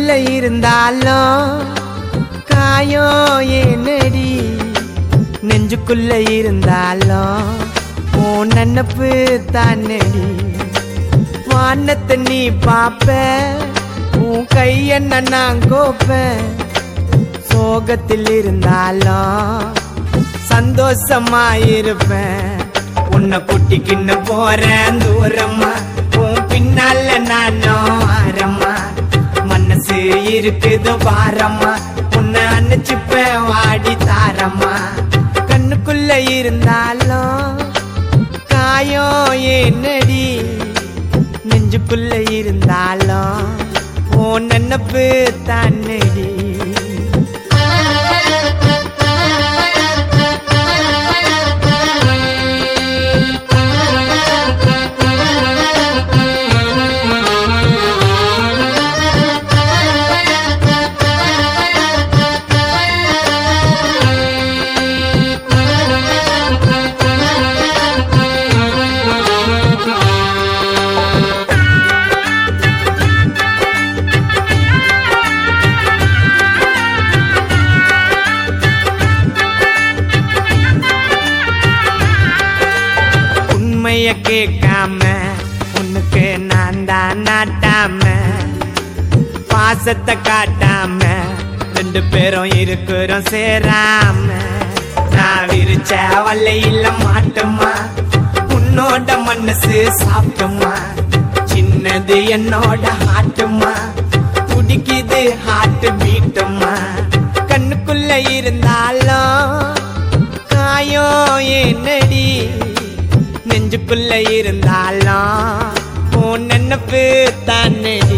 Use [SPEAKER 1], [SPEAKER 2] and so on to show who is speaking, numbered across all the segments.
[SPEAKER 1] நெஞ்சுக்குள்ள இருந்தாலும் காயம் ஏனடி நெஞ்சுக்குள்ள இருந்தாலும் உன் நினப்பு தானடி வானத்தை நீ பாப்ப உன் கையென்ன நான் கோப்பேன் சோகத்தில் இருந்தாலும் சந்தோஷமா இருப்பேன் உன்னை குட்டிக்கின்னு போறேன் தூரமா உன் பின்னால நானும் ஆரம்மா மனசு இருக்குது வாரம்மா உன்னை அணைச்சிப்பேன் வாடி தாரம்மா கண்ணுக்குள்ள இருந்தாலும் காயம் என்னடி நெஞ்சுக்குள்ள இருந்தாலும் உன் நினப்பு தானடி உண்மைய கேட்காம உனக்கு நான் தான் நாட்டாம பாசத்தை காட்டாம ரெண்டு பேரும் இருக்கிறோம் சேராம நான் விரிச்ச வல்லையில மாட்டுமா உன்னோட மனசு சாப்பிட்டுமா சின்னது என்னோட ஹாட்டுமா துடிக்குது ஹாட்டு பீட்டுமா கண்ணுக்குள்ள இருந்தாலும் காயம் என்னடி நெஞ்சுக்குள்ள இருந்தாலும் உன் நினப்பு தானடி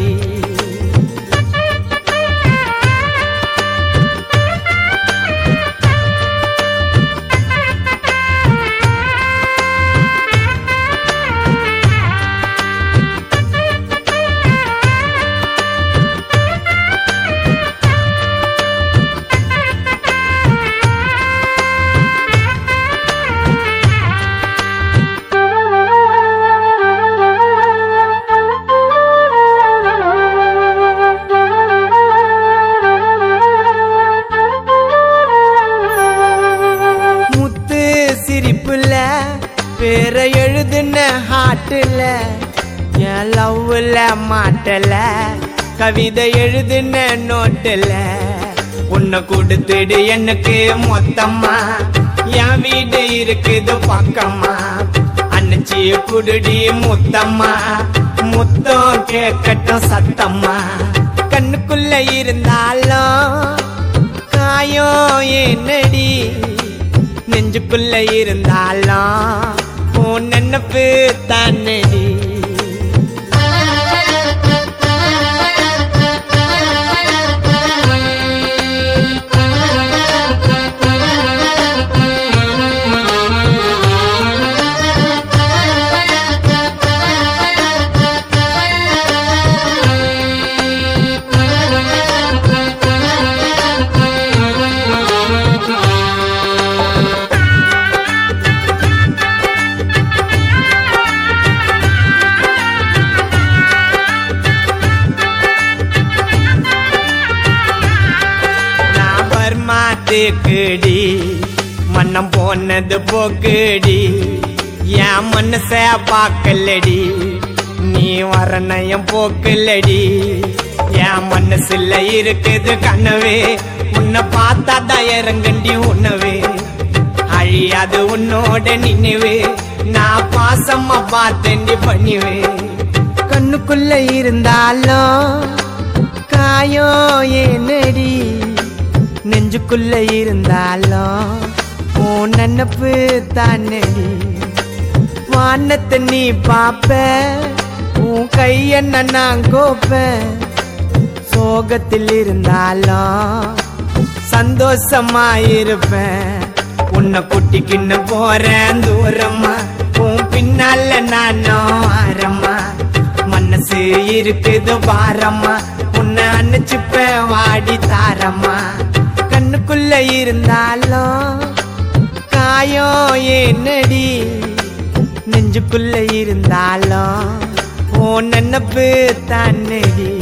[SPEAKER 1] முத்து சிரிப்புல பேர எழுதுன ஹாட்டுல என் லவ்ல மாட்டல கவிதை எழுதுன நோட்டுல உன்னை கொடுத்துடு எனக்கு மொத்தமா என் வீடு இருக்குது பக்கமா அன்னைச்சி குடுடி முத்தம்மா முத்தம் கேட்கட்டும் சத்தம்மா கண்ணுக்குள்ள இருந்தாலும் காயம் என்னடி நெஞ்சுக்குள்ள இருந்தாலும் உன் நினப்பு தானடி நான் பர்மாத்துக்குடி மன்னம் போனது போக்குடி என் மனச பார்க்கலடி நீ வரணயம் போக்கலடி என் மனசுல இருக்குது கனவே உன்னை பார்த்தா தான் இறங்கண்டி உணவே அழியாது உன்னோட நினைவே நான் பாசமா பார்த்தேன்டி பண்ணிவே கண்ணுக்குள்ள இருந்தாலும் காயம் ஏனடி நெஞ்சுக்குள்ள இருந்தாலும் உன் நினப்பு தானடி வானத்தை நீ பாப்ப உன் கையென்ன நான் கோப்பேன் சோகத்தில் இருந்தாலும் சந்தோஷமா இருப்பேன் உன்னை குட்டிக்கின்னு போறேன் தூரமா உன் பின்னால நானும் ஆரம்மா மனசு இருக்குது வாரம்மா உன்னை அணைச்சிப்பேன் வாடி தாரம்மா கண்ணுக்குள்ள இருந்தாலும் காயம் என்னடி நெஞ்சுக்குள்ள இருந்தாலும் உன் நினப்பு தானடி